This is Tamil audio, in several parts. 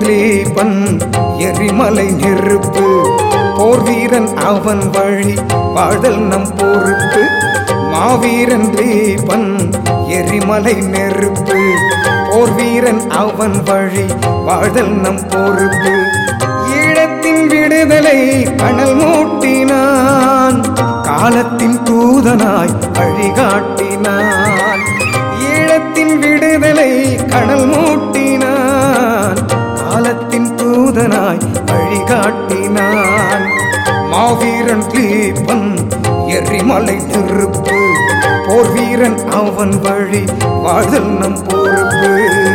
கிளீபன் எரிமலை நெருப்பு போர் வீரன் அவன் வழி வாழ்தல் நம் பொறுப்பு மாவீரன் தீபன் எரிமலை நெருப்பு போர் வீரன் அவன் வழி வாழ்தல் நம் பொறுப்பு ஈழத்தின் விடுதலை கணல் மூட்டினான் காலத்தின் தூதனாய் வழிகாட்டினான் ஈழத்தின் விடுதலை கடல் மூட்டினான் காலத்தின் தூதனாய் வழிகாட்டினான் மாவீரன் தீபன் எரிமலை நெருப்பு போர் வீரன் அவன் வழி வாழ்தல் நம் பொறுப்பு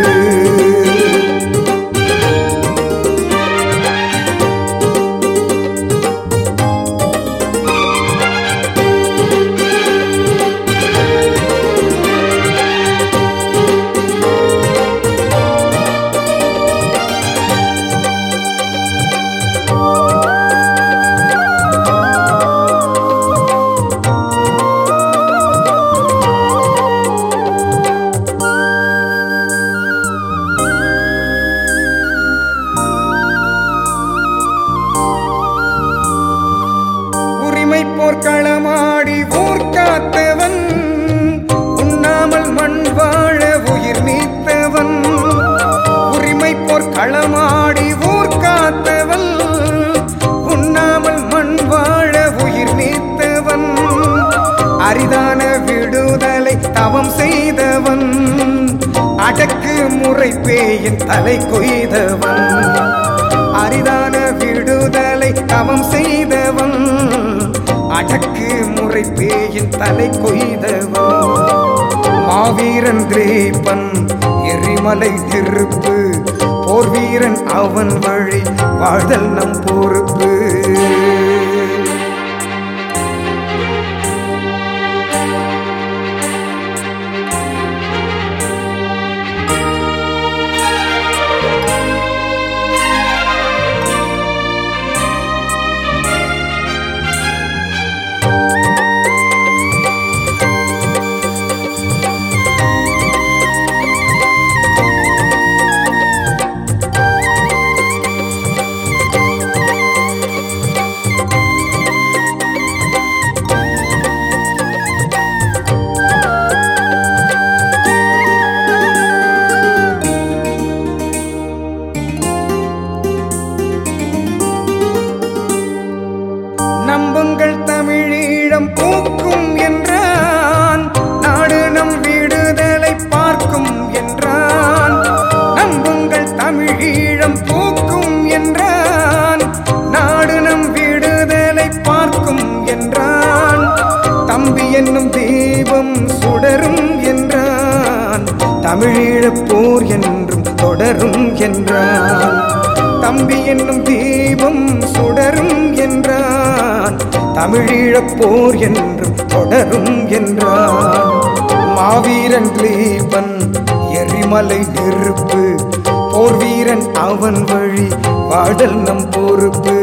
உரிமை போர்க்களமாடி ஊர் காத்தவன் உண்ணாமல் மண் வாழ உயிர் நீத்தவன் உரிமை போர்க்களமாடி ஊர் காத்தவன் உண்ணாமல் மண் வாழ உயிர் நீத்தவன் அரிதான விடுதலை தவம் செய்தவன் அடக்கு முறை பேயின் தலை கொய்தவன் அரிதான விடுதலை தவம் செய்தவன் அடக்கு முறை பேயின் தலை கொய்தவன் மாவீரன் திரேபன் எரிமலை திருப்பு போர் வீரன் அவன் வழி வாழ்தல் நம் பொறுப்பு நம்புங்கள் தமிழீழம் பூக்கும் என்றான் நாடு நம் விடுதலை பார்க்கும் என்றான் நம்புங்கள் தமிழீழம் பூக்கும் என்றான் நாடு நம் விடுதலை பார்க்கும் என்றான் தம்பி என்னும் தீபம் சுடரும் என்றான் தமிழீழப் போர் என்றும் தொடரும் என்றான் தம்பி என்னும் தீபம் சுடரும் என்றான் தமிழீழப் போர் என்றும் தொடரும் என்றான் மாவீரன் கிளீபன் எரிமலை நெருப்பு போர் வீரன் அவன் வழி வாடல் நம் பொறுப்பு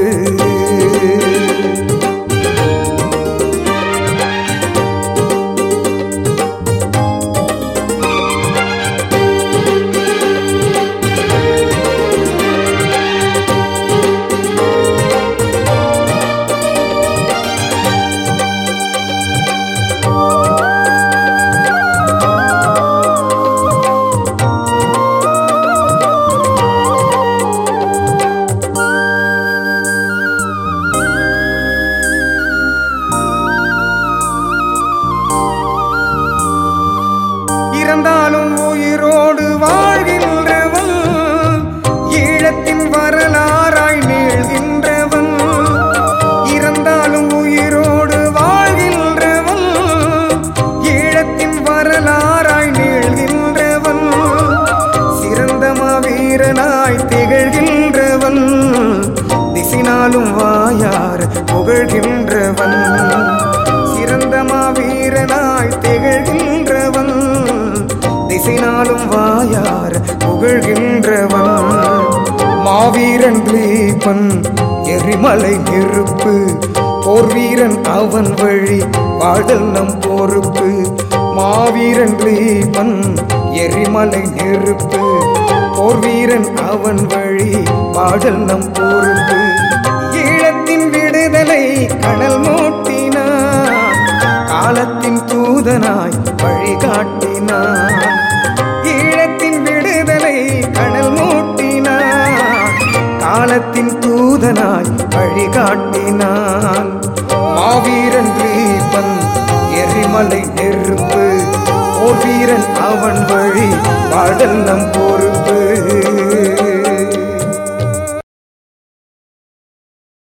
இறந்தாலும் உயிரோடு வாழ்கின்றவன் ஈழத்தின் வரலாறாய் நீள்கின்றவன் இறந்தாலும் உயிரோடு வாழ்கின்றவன் ஈழத்தின் வரலாறாய் நீள்கின்றவன் சிறந்த மாவீரனாய் திகழ்கின்றவன் திசினாலும் வாயார் புகழ்கின்றவன் சிறந்த மாவீரனாய் திகழ்கின்றவன் திசைனாலும் வாயார் புகழ்கின்றவன் மாவீரன் கிளீபன் எரிமலை நெருப்பு போர் வீரன் அவன் வழி வாழ்தல் நம் பொறுப்பு மாவீரன் கிளீபன் எரிமலை நெருப்பு போர் வீரன் அவன் வழி பாடல் நம் பொறுப்பு ஈழத்தின் விடுதலை கடல் மூட்டினான் காலத்தின் தூதனாய் வழிகாட்டினான் ஈழத்தின் விடுதலை கடல் மூட்டினான் காலத்தின் தூதனாய் வழிகாட்டினான் மாவீரன் தீபன் எரிமலை நெருப்பு ஓர் வீரன் அவன் வழி பாடல் நம் பொறுப்பு